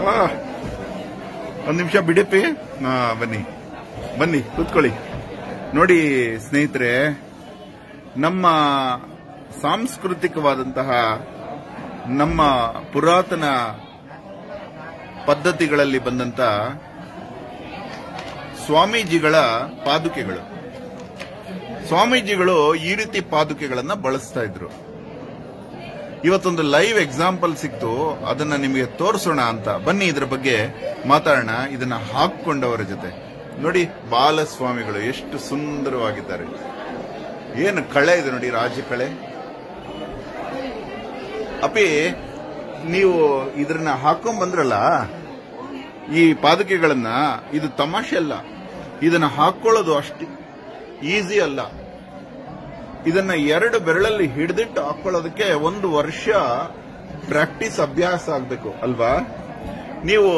ಆ, ಒಂದ್ ನಿಮಿಷ ಬಿಡಪ್ಪಿ ಹಾ ಬನ್ನಿ ಬನ್ನಿ ಕೂತ್ಕೊಳ್ಳಿ ನೋಡಿ ಸ್ನೇಹಿತರೆ ನಮ್ಮ ಸಾಂಸ್ಕೃತಿಕವಾದಂತಹ ನಮ್ಮ ಪುರಾತನ ಪದ್ಧತಿಗಳಲ್ಲಿ ಬಂದಂತ ಸ್ವಾಮೀಜಿಗಳ ಪಾದುಕೆಗಳು ಸ್ವಾಮೀಜಿಗಳು ಈ ರೀತಿ ಪಾದುಕೆಗಳನ್ನ ಬಳಸ್ತಾ ಇದ್ರು ಇವತ್ತೊಂದು ಲೈವ್ ಎಕ್ಸಾಂಪಲ್ ಸಿಕ್ತು ಅದನ್ನ ನಿಮಗೆ ತೋರಿಸೋಣ ಅಂತ ಬನ್ನಿ ಇದ್ರ ಬಗ್ಗೆ ಮಾತಾಡೋಣ ಇದನ್ನ ಹಾಕೊಂಡವರ ಜೊತೆ ನೋಡಿ ಬಾಲಸ್ವಾಮಿಗಳು ಎಷ್ಟು ಸುಂದರವಾಗಿದ್ದಾರೆ ಏನು ಕಳೆ ಇದೆ ನೋಡಿ ರಾಜ ಕಳೆ ಅಪಿ ನೀವು ಇದ್ರನ್ನ ಹಾಕೊಂಡ್ ಬಂದ್ರಲ್ಲ ಈ ಪಾದುಕೆಗಳನ್ನ ಇದು ತಮಾಷೆ ಅಲ್ಲ ಇದನ್ನ ಹಾಕೊಳ್ಳೋದು ಅಷ್ಟು ಈಸಿ ಅಲ್ಲ ಇದನ್ನ ಎರಡು ಬೆರಳಲ್ಲಿ ಹಿಡಿದಿಟ್ಟು ಹಾಕೊಳ್ಳೋದಕ್ಕೆ ಒಂದು ವರ್ಷ ಪ್ರಾಕ್ಟೀಸ್ ಅಭ್ಯಾಸ ಆಗ್ಬೇಕು ಅಲ್ವಾ ನೀವು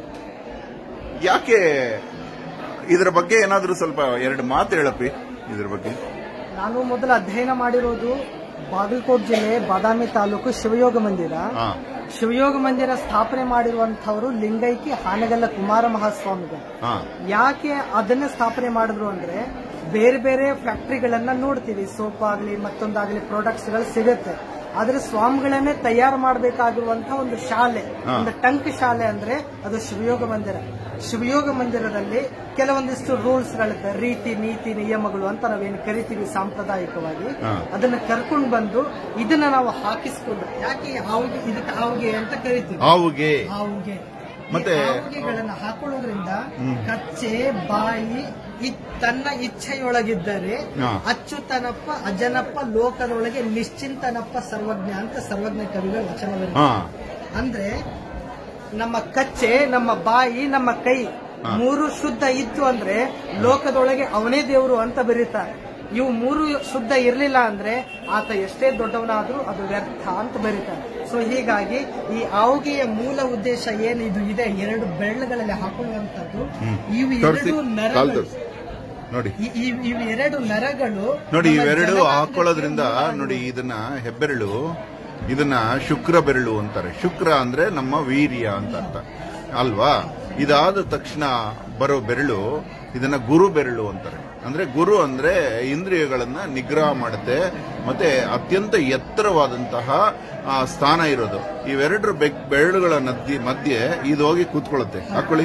ಯಾಕೆ ಇದರ ಬಗ್ಗೆ ಏನಾದ್ರೂ ಸ್ವಲ್ಪ ಎರಡು ಮಾತು ಹೇಳಪ್ಪಿ ಇದ್ರ ಬಗ್ಗೆ ನಾನು ಮೊದಲು ಅಧ್ಯಯನ ಮಾಡಿರೋದು ಬಾಗಲಕೋಟ್ ಜಿಲ್ಲೆ ಬಾದಾಮಿ ತಾಲೂಕು ಶಿವಯೋಗ ಮಂದಿರ ಹಾ ಶಿವಯೋಗ ಮಂದಿರ ಸ್ಥಾಪನೆ ಮಾಡಿರುವಂತವರು ಲಿಂಗೈಕಿ ಹಾನಗಲ್ಲ ಕುಮಾರ ಮಹಾಸ್ವಾಮಿಗಳು ಹಾ ಯಾಕೆ ಅದನ್ನ ಸ್ಥಾಪನೆ ಮಾಡಿದ್ರು ಅಂದ್ರೆ ಬೇರೆ ಬೇರೆ ಫ್ಯಾಕ್ಟರಿಗಳನ್ನ ನೋಡ್ತೀವಿ ಸೋಪ್ ಆಗ್ಲಿ ಮತ್ತೊಂದಾಗ್ಲಿ ಪ್ರಾಡಕ್ಟ್ಸ್ ಗಳು ಸಿಗುತ್ತೆ ಆದ್ರೆ ಸ್ವಾಮಿಗಳನ್ನೇ ತಯಾರು ಮಾಡಬೇಕಾಗಿರುವಂತಹ ಒಂದು ಶಾಲೆ ಹಾ. ಒಂದು ಟಂಕ್ ಶಾಲೆ ಅಂದ್ರೆ ಅದು ಶಿವಯೋಗ ಮಂದಿರ ಶಿವಯೋಗ ಮಂದಿರದಲ್ಲಿ ಕೆಲವೊಂದಿಷ್ಟು ರೂಲ್ಸ್ ಗಳಿದೆ ರೀತಿ ನೀತಿ ನಿಯಮಗಳು ಅಂತ ನಾವೇನು ಕರಿತೀವಿ ಸಾಂಪ್ರದಾಯಿಕವಾಗಿ ಹಾ. ಅದನ್ನ ಕರ್ಕೊಂಡು ಬಂದು ಇದನ್ನ ನಾವು ಹಾಕಿಸ್ಕೊಂಡು ಯಾಕೆ ಹಾವಿಗೆ ಇದಕ್ಕೆ ಹಾವಿಗೆ ಅಂತ ಕರಿತೀವಿ ಹಾವುಗೆ ಹಾವಿಗೆ ಮತ್ತೆ- ಹಾವಿಗೆಗಳನ್ನ ಹಾಕೊಳ್ಳೋದ್ರಿಂದ ಕಚ್ಚೆ ಬಾಯಿ ಇ- ತನ್ನ ಇಚ್ಛೆಯೊಳಗಿದ್ದರೆ ಹಾ. ಅಚ್ಚುತನಪ್ಪ ಅಜನಪ್ಪ ಲೋಕದೊಳಗೆ ನಿಶ್ಚಿಂತನಪ್ಪ ಸರ್ವಜ್ಞ ಅಂತ ಸರ್ವಜ್ಞ ಕವಿಗಳ ವಚನ ಬರುತ್ತೆ. ಹಾ ಅಂದ್ರೆ ನಮ್ಮ ಕಚ್ಚೆ ನಮ್ಮ ಬಾಯಿ ನಮ್ಮ ಕೈ ಮೂರು ಶುದ್ಧ ಇತ್ತು ಅಂದ್ರೆ ಲೋಕದೊಳಗೆ ಅವನೇ ದೇವರು ಅಂತ ಬರೀತಾರೆ ಇವು ಮೂರು ಶುದ್ಧ ಇರಲಿಲ್ಲ ಅಂದ್ರೆ ಆತ ಎಷ್ಟೇ ದೊಡ್ಡವನಾದ್ರೂ ಅದು ವ್ಯರ್ಥ ಅಂತ ಬರೀತಾರೆ ಸೊ ಹೀಗಾಗಿ ಈ ಆವುಗೆಯ ಮೂಲ ಉದ್ದೇಶ ಏನು ಇದು ಇದೆ ಎರಡು ಬೆರಳುಗಳಲ್ಲಿ ಹಾಕೊಳ್ಳುವಂತದ್ದು ಇವು ತೋರಿಸಿ ಎರಡು ಕಾಲ್ ನರಗಳು ತೋರಿಸಿ ನೋಡಿ ಈ- ಈ- ಇವು ಎರಡು ನರಗಳು ನೋಡಿ ನಮ್ಮ ಇವೆರಡು ಜನನಾಂಗಕ್ಕೆ ಹಾಕೊಳ್ಳೋದ್ರಿಂದ ಮೂಲ ನೋಡಿ ಇದನ್ನ ಹೆಬ್ಬೆರಳು ಇದನ್ನ ಶುಕ್ರ ಬೆರಳು ಅಂತಾರೆ ಶುಕ್ರ ಅಂದ್ರೆ ನಮ್ಮ ವೀರ್ಯ ಅಂತ ಅರ್ಥ ಅಲ್ವಾ ಇದಾದ ತಕ್ಷಣ ಬರೋ ಬೆರಳು ಇದನ್ನ ಗುರು ಬೆರಳು ಅಂತಾರೆ ಅಂದ್ರೆ ಗುರು ಅಂದ್ರೆ ಇಂದ್ರಿಯಗಳನ್ನ ನಿಗ್ರಹ ಮಾಡುತ್ತೆ ಮತ್ತೆ ಅತ್ಯಂತ ಎತ್ತರವಾದಂತಹ ಆ, ಸ್ಥಾನ ಇರೋದು ಇವೆರಡರ ಬೆಕ್- ಬೆರಳುಗಳ ನದ್ದಿ ಮಧ್ಯೆ ಇದು ಹೋಗಿ ಕೂತ್ಕೊಳ್ಳುತ್ತೆ ಹಾಕೊಳ್ಳಿ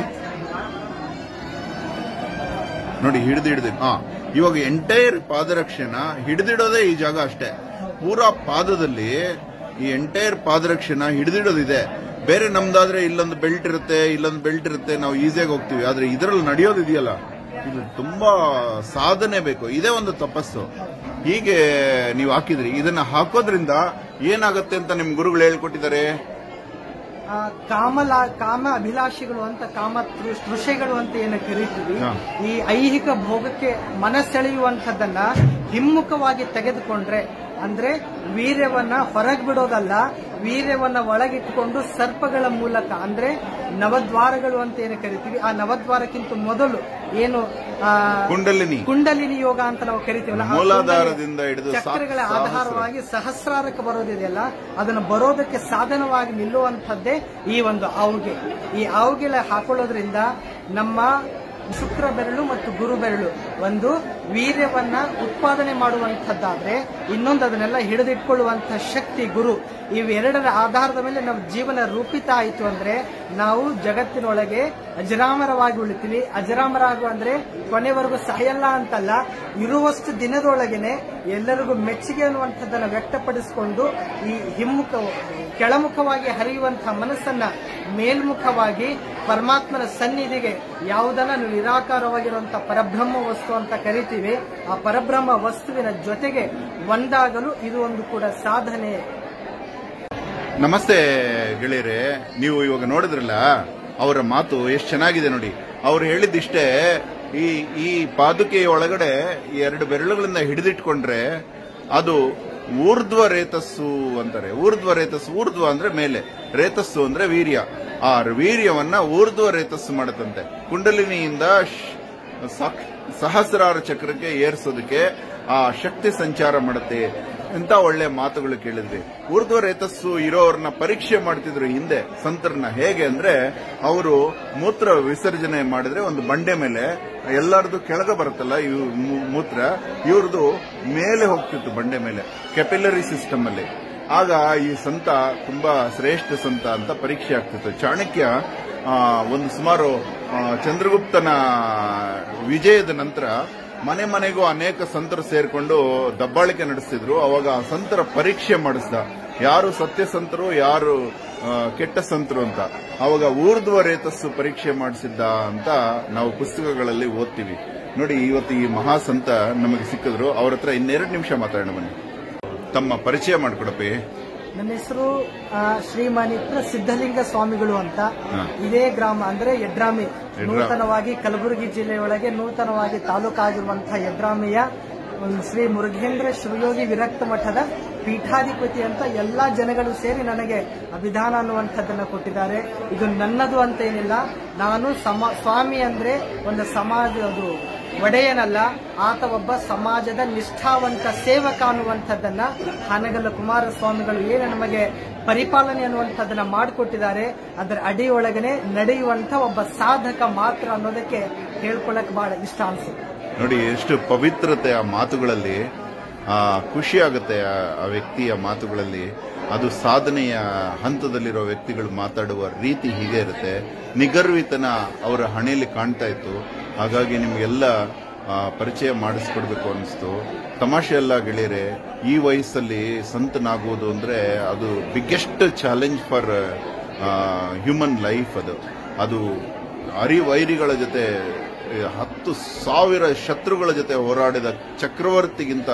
ನೋಡಿ ಹಿಡಿದು ಹಿಡಿದು ಹಾ ಇವಾಗ ಎಂಟೈರ್ ಪಾದರಕ್ಷೆನ ಹಿಡಿದಿಡೋದೇ ಈ ಜಾಗ ಅಷ್ಟೇ ಪೂರಾ ಪಾದದಲ್ಲಿ ಈ ಎಂಟೈರ್ ಪಾದರಕ್ಷೆನ ಹಿಡಿದಿಡೋದಿದೆ ಬೇರೆ ನಮ್ದಾದ್ರೆ ಇಲ್ಲೊಂದು ಬೆಲ್ಟ್ ಇರುತ್ತೆ ಇಲ್ಲೊಂದು ಬೆಲ್ಟ್ ಇರುತ್ತೆ ನಾವು ಈಸಿಯಾಗಿ ಹೋಗ್ತೀವಿ ಆದ್ರೆ ಇದರಲ್ಲಿ ನಡೆಯೋದಿದೆಯಲ್ಲ ಇದು ತುಂಬಾ ಸಾಧನೆ ಬೇಕು ಇದೇ ಒಂದು ತಪಸ್ಸು ಹೀಗೆ ನೀವು ಹಾಕಿದ್ರಿ ಇದನ್ನ ಹಾಕೋದ್ರಿಂದ ಏನಾಗತ್ತೆ ಅಂತ ನಿಮ್ ಗುರುಗಳು ಹೇಳ್ಕೊಟ್ಟಿದ್ದಾರೆ ಆ, ಕಾಮಲ ಕಾಮ ಅಭಿಲಾಷಿಗಳು ಅಂತ ಕಾಮ ತೃ- ತೃಷೆಗಳು ಅಂತ ಏನು ಕರಿತೀವಿ ಹಾ. ಈ ಐಹಿಕ ಭೋಗಕ್ಕೆ ಮನಸೆಳೆಯುವಂಥದ್ದನ್ನ ಹಿಮ್ಮುಖವಾಗಿ ತೆಗೆದುಕೊಂಡ್ರೆ ಅಂದ್ರೆ ವೀರ್ಯವನ್ನ ಹೊರಗೆ ಬಿಡೋದಲ್ಲ ವೀರ್ಯವನ್ನ ಒಳಗಿಟ್ಟುಕೊಂಡು ಸರ್ಪಗಳ ಮೂಲಕ ಅಂದ್ರೆ ನವದ್ವಾರಗಳು ಅಂತ ಏನು ಕರಿತೀವಿ ಆ ನವದ್ವಾರಕ್ಕಿಂತ ಮೊದಲು ಏನು ಆ, ಕುಂಡಲಿನಿ ಕುಂಡಲಿನಿ ಯೋಗ ಅಂತ ನಾವು ಕರಿತೀವಲ್ಲ ಆ ಮೂಲಾಧಾರದಿಂದ ಹಿಡಿದು ಕುಂಡಲಿನಿ ಚಕ್ರಗಳ ಸಹಸ್ರ- ಆಧಾರವಾಗಿ ಸಹಸ್ರಾರಕ್ಕೆ ಬರೋದಿದೆಯಲ್ಲ ಅದನ್ನು ಬರೋದಕ್ಕೆ ಸಾಧನವಾಗಿ ನಿಲ್ಲುವಂಥದ್ದೇ ಈ ಒಂದು ಆವುಗೆ ಈ ಆವುಗೆಲ ಹಾಕೊಳ್ಳೋದ್ರಿಂದ ನಮ್ಮ ಶುಕ್ರ ಬೆರಳು ಮತ್ತು ಗುರು ಬೆರಳು ಒಂದು ವೀರ್ಯವನ್ನ ಉತ್ಪಾದನೆ ಮಾಡುವಂಥದ್ದಾದ್ರೆ ಇನ್ನೊಂದು ಅದನ್ನೆಲ್ಲ ಹಿಡಿದಿಟ್ಕೊಳ್ಳುವಂತಹ ಶಕ್ತಿ ಗುರು ಇವೆರಡರ ಆಧಾರದ ಮೇಲೆ ನಮ್ಮ ಜೀವನ ರೂಪಿತ ಆಯಿತು ಅಂದ್ರೆ ನಾವು ಜಗತ್ತಿನೊಳಗೆ ಅಜರಾಮರವಾಗಿ ಉಳಿತೀವಿ ಅಜರಾಮರಾಗು ಅಂದ್ರೆ ಕೊನೆವರೆಗೂ ಸಾಯಲ್ಲ ಅಂತಲ್ಲ ಇರುವಷ್ಟು ದಿನದೊಳಗೇನೆ ಎಲ್ಲರಿಗೂ ಮೆಚ್ಚುಗೆ ಅನ್ನುವಂಥದ್ದನ್ನ ವ್ಯಕ್ತಪಡಿಸಿಕೊಂಡು ಈ ಹಿಮ್ಮುಖ ಕೆಳಮುಖವಾಗಿ ಹರಿಯುವಂತಹ ಮನಸ್ಸನ್ನ ಮೇಲ್ಮುಖವಾಗಿ ಪರಮಾತ್ಮನ ಸನ್ನಿಧಿಗೆ ಯಾವುದನ್ನ ನೀವು ನಿರಾಕಾರವಾಗಿರುವಂತಹ ಪರಬ್ರಹ್ಮ ವಸ್ತು ಅಂತ ಕರಿತೀವಿ ಆ ಪರಬ್ರಹ್ಮ ವಸ್ತುವಿನ ಜೊತೆಗೆ ಒಂದಾಗಲು ಇದು ಒಂದು ಕೂಡ ಸಾಧನೆ ನಮಸ್ತೆ ಗೆಳೆಯರೆ ನೀವು ಇವಾಗ ನೋಡಿದ್ರಲ್ಲ ಅವರ ಮಾತು ಎಷ್ಟು ಚೆನ್ನಾಗಿದೆ ನೋಡಿ ಅವ್ರು ಹೇಳಿದ್ದಿಷ್ಟೇ ಈ ಈ ಪಾದುಕೆಯ ಒಳಗಡೆ ಈ ಎರಡು ಬೆರಳುಗಳಿಂದ ಹಿಡಿದಿಟ್ಕೊಂಡ್ರೆ ಅದು ಊರ್ಧ್ವ ರೇತಸ್ಸು ಅಂತಾರೆ ಊರ್ಧ್ವ ರೇತಸ್ಸು ಊರ್ಧ್ವ ಅಂದ್ರೆ ಮೇಲೆ ರೇತಸ್ಸು ಅಂದ್ರೆ ವೀರ್ಯ ಆ ವೀರ್ಯವನ್ನ ಊರ್ಧ್ವ ರೇತಸ್ಸು ಮಾಡುತ್ತಂತೆ ಕುಂಡಲಿನಿಯಿಂದ ಶ್- ಸಾಕ್- ಸಹಸ್ರಾರ ಚಕ್ರಕ್ಕೆ ಏರಿಸೋದಕ್ಕೆ ಆ ಶಕ್ತಿ ಸಂಚಾರ ಮಾಡುತ್ತೆ ಎಂತ ಒಳ್ಳೆ ಮಾತುಗಳು ಕೇಳಿದ್ವಿ ಊರ್ಧ್ವ ರೇತಸ್ಸು ಇರೋರನ್ನ ಪರೀಕ್ಷೆ ಮಾಡ್ತಿದ್ರು ಹಿಂದೆ ಸಂತರನ್ನ ಹೇಗೆ ಅಂದ್ರೆ ಅವರು ಮೂತ್ರ ವಿಸರ್ಜನೆ ಮಾಡಿದ್ರೆ ಒಂದು ಬಂಡೆ ಮೇಲೆ ಎಲ್ಲರದು ಕೆಳಗೆ ಬರುತ್ತಲ್ಲ ಇವ್ ಮೂ- ಮೂತ್ರ ಇವ್ರದ್ದು ಮೇಲೆ ಹೋಗ್ತಿತ್ತು ಬಂಡೆ ಮೇಲೆ ಕೆಪಿಲರಿ ಸಿಸ್ಟಮ್ ಅಲ್ಲಿ ಆಗ ಈ ಸಂತ ತುಂಬಾ ಶ್ರೇಷ್ಠ ಸಂತ ಅಂತ ಪರೀಕ್ಷೆ ಆಗ್ತಿತ್ತು ಚಾಣಕ್ಯ ಆ, ಒಂದು ಸುಮಾರು ಆ, ಚಂದ್ರಗುಪ್ತನ ವಿಜಯದ ನಂತರ ಮನೆ ಮನೆಗೂ ಅನೇಕ ಸಂತರು ಸೇರ್ಕೊಂಡು ದಬ್ಬಾಳಿಕೆ ನಡೆಸ್ತಿದ್ರು ಅವಾಗ ಆ ಸಂತರ ಪರೀಕ್ಷೆ ಮಾಡಿಸ್ದ ಯಾರು ಸತ್ಯ ಸಂತರು ಯಾರು ಆ, ಕೆಟ್ಟ ಸಂತರು ಅಂತ ಅವಾಗ ಊರ್ಧ್ವ ರೇತಸ್ಸು ಪರೀಕ್ಷೆ ಮಾಡಿಸಿದ್ದ ಅಂತ ನಾವು ಪುಸ್ತಕಗಳಲ್ಲಿ ಓದ್ತೀವಿ ನೋಡಿ ಇವತ್ತು ಈ ಮಹಾಸಂತ ನಮಗೆ ಸಿಕ್ಕಿದ್ರು ಅವ್ರ ಹತ್ರ ಇನ್ನೆರಡು ನಿಮಿಷ ಮಾತಾಡೋಣ ಬನ್ನಿ ತಮ್ಮ ಪರಿಚಯ ಮಾಡಿಕೊಡಪ್ಪಿ ನನ್ನ ಹೆಸರು ಆ, ಶ್ರೀಮಾನಿತ್ರ ಸಿದ್ದಲಿಂಗ ಸ್ವಾಮಿಗಳು ಅಂತ ಹಾ. ಇದೇ ಗ್ರಾಮ ಅಂದ್ರೆ ಯಡ್ರಾಮಿ ಯಡ್ರಾಮಿ. ನೂತನವಾಗಿ ಕಲಬುರಗಿ ಜಿಲ್ಲೆಯೊಳಗೆ ನೂತನವಾಗಿ ತಾಲೂಕಾಗಿರುವಂತಹ ಯಡ್ರಾಮಿಯ ಒಂದು ಶ್ರೀ ಮುರುಘೇಂದ್ರ ಶಿವಯೋಗಿ ವಿರಕ್ತ ಮಠದ ಪೀಠಾಧಿಪತಿ ಅಂತ ಎಲ್ಲಾ ಜನಗಳು ಸೇರಿ ನನಗೆ ಅಭಿಧಾನ ಅನ್ನುವಂಥದ್ದನ್ನ ಕೊಟ್ಟಿದ್ದಾರೆ ಇದು ನನ್ನದು ಅಂತ ಏನಿಲ್ಲ ನಾನು ಸಮ ಸ್ವಾಮಿ ಅಂದ್ರೆ ಒಂದು ಸಮಾಜ ಅದು ಒಡೆಯನಲ್ಲ ಆತ ಒಬ್ಬ ಸಮಾಜದ ನಿಷ್ಠಾವಂತ ಸೇವಕ ಅನ್ನುವಂಥದ್ದನ್ನ ಹಾನಗಲ್ಲ ಕುಮಾರಸ್ವಾಮಿಗಳು ಏನು ನಮಗೆ ಪರಿಪಾಲನೆ ಅನ್ನುವಂಥದ್ದನ್ನ ಮಾಡಿಕೊಟ್ಟಿದ್ದಾರೆ ಅದರ ಅಡಿಯೊಳಗನೆ ನಡೆಯುವಂತ ಒಬ್ಬ ಸಾಧಕ ಮಾತ್ರ ಅನ್ನೋದಕ್ಕೆ ಹೇಳ್ಕೊಳಕ್ ಬಹಳ ಇಷ್ಟ ಅನ್ಸುತ್ತೆ ನೋಡಿ ಎಷ್ಟು ಪವಿತ್ರತೆ ಆ ಮಾತುಗಳಲ್ಲಿ ಆ ಖುಷಿ ಆಗುತ್ತೆ ಆ- ಆ ವ್ಯಕ್ತಿಯ ಮಾತುಗಳಲ್ಲಿ ಅದು ಸಾಧನೆಯ ಹಂತದಲ್ಲಿರೋ ವ್ಯಕ್ತಿಗಳು ಮಾತಾಡುವ ರೀತಿ ಹೀಗೆ ಇರುತ್ತೆ ನಿಗರ್ವಿತನ ಅವರ ಹಣೆಯಲ್ಲಿ ಕಾಣ್ತಾ ಇತ್ತು ಹಾಗಾಗಿ ನಿಮಗೆಲ್ಲ ಆ, ಪರಿಚಯ ಮಾಡಿಸ್ಕೊಡ್ಬೇಕು ಅನಿಸ್ತು ತಮಾಷೆ ಎಲ್ಲ ಗೆಳೆಯರೆ ಈ ವಯಸ್ಸಲ್ಲಿ ಸಂತನಾಗುವುದು ಅಂದ್ರೆ ಅದು biggest challenge for human life ಅದು ಅದು ಅರಿವೈರಿಗಳ ಜೊತೆ ಈ ಹತ್ತು ಸಾವಿರ ಶತ್ರುಗಳ ಜೊತೆ ಹೋರಾಡಿದ ಚಕ್ರವರ್ತಿಗಿಂತ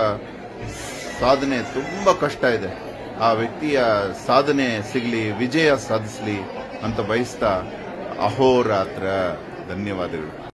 ಸಾಧನೆ ತುಂಬಾ ಕಷ್ಟ ಇದೆ ಆ ವ್ಯಕ್ತಿಯ ಸಾಧನೆ ಸಿಗ್ಲಿ ವಿಜಯ ಸಾಧಿಸ್ಲಿ ಅಂತ ಬಯಸ್ತಾ ಅಹೋರಾತ್ರ ಧನ್ಯವಾದಗಳು